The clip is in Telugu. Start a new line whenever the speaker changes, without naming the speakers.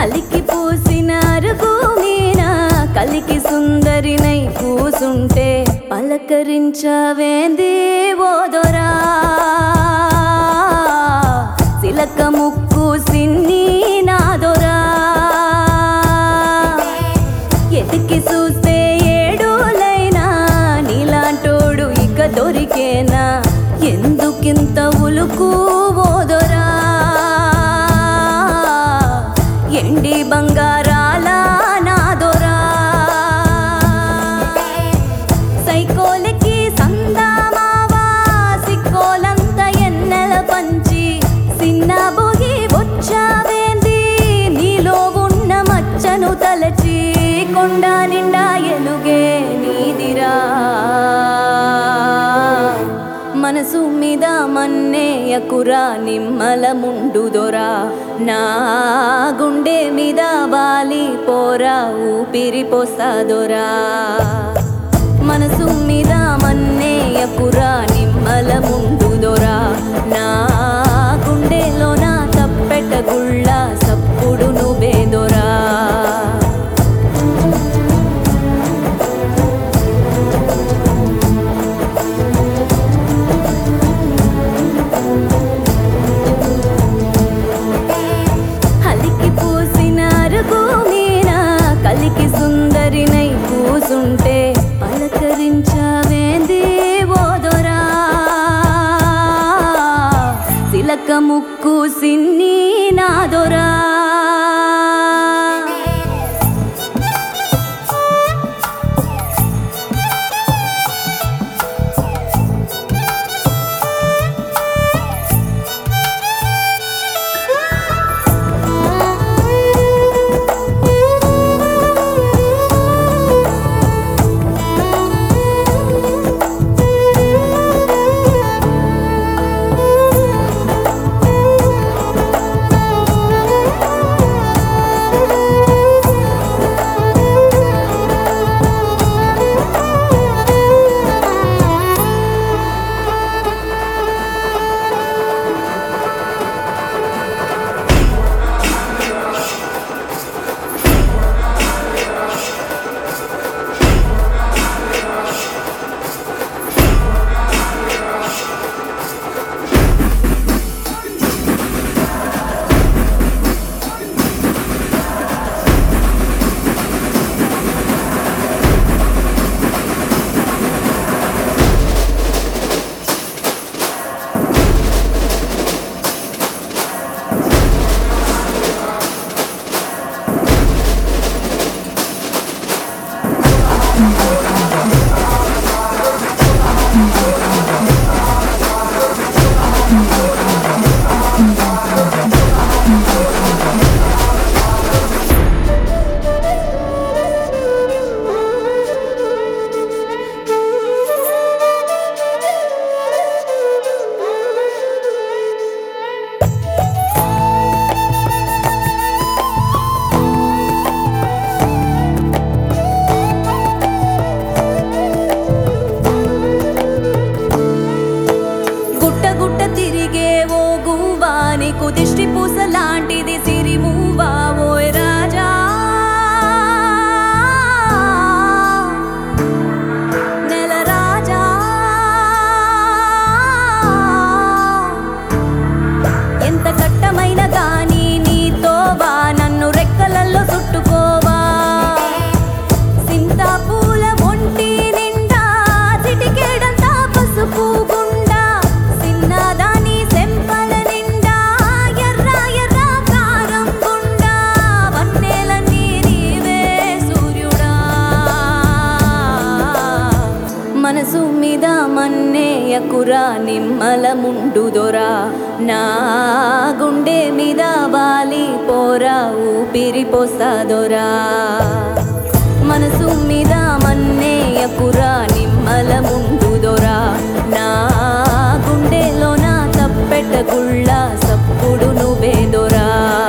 అలికి పూసిన అరుగు మీన కలికి సుందరినై కూసుంటే పలకరించవేంది ఓదొరా సిలక ముక్కు సిన్ని నాదొరా ఎతికి చూస్తే ఏడులైనా నీలాంటోడు ఇక దొరికేనా ఎందుకింత ఉలుకు ఓదొరా ఎండి బంగారాల నాదొరా సైకోలకి సందామావా సిక్కోలంత ఎన్నెల పంచి సిన్న బొగి వచ్చావేంది నీలో ఉన్న మచ్చను తలచి కొండ నిండా ఎలుగే నీదిరా మనసు మీద మన్నేయకురా నిమ్మల ముండుదొరా నా గుండె మీద వాలి పోరా ఊపిరి పోసాదొరా మనసు మీద మన్నేయకురా నిమ్మల ముండుదొరా నా గుండెలో నా తప్పెట గుళ్ళ సప్పుడు నువ్వేదొరా అలికి పూసిన అరుగు మీన కలికి సుందరినై కూసుంటే పలకరించవేంది ఓదొరా సిలక ముక్కు సిన్ని నాదొరా గుట్ట గుట్ట తిరిగే ఓ గువ్వా నీకు దిష్టి పూస లాంటిది సిరిమువ్వా ఓయ్ రాజా నెల రాజా ఎంత కట్టమైన గాని నీతోవా నన్ను రెక్కలల్లో చుట్టుకోవా సింతా పూల ఒంటి నిండా చిటికేడంతా పసుపు గుండా సిన్నదాని సెంపల నిండా ఎర్ర ఎర్ర కారం గుండా వన్నెలన్నీ నీవే సూర్యుడా మనసు మీద మన్నేయకురా నిమ్మల ముండుదొరా నా గుండె మీద వాలి పోరా ఊపిరి పోసాదొరా మనసు మీద మన్నేయకురా నిమ్మల ముండుదొరా నా గుండెలో నా తప్పెట గుళ్ళ సప్పుడు నువ్వేదొరా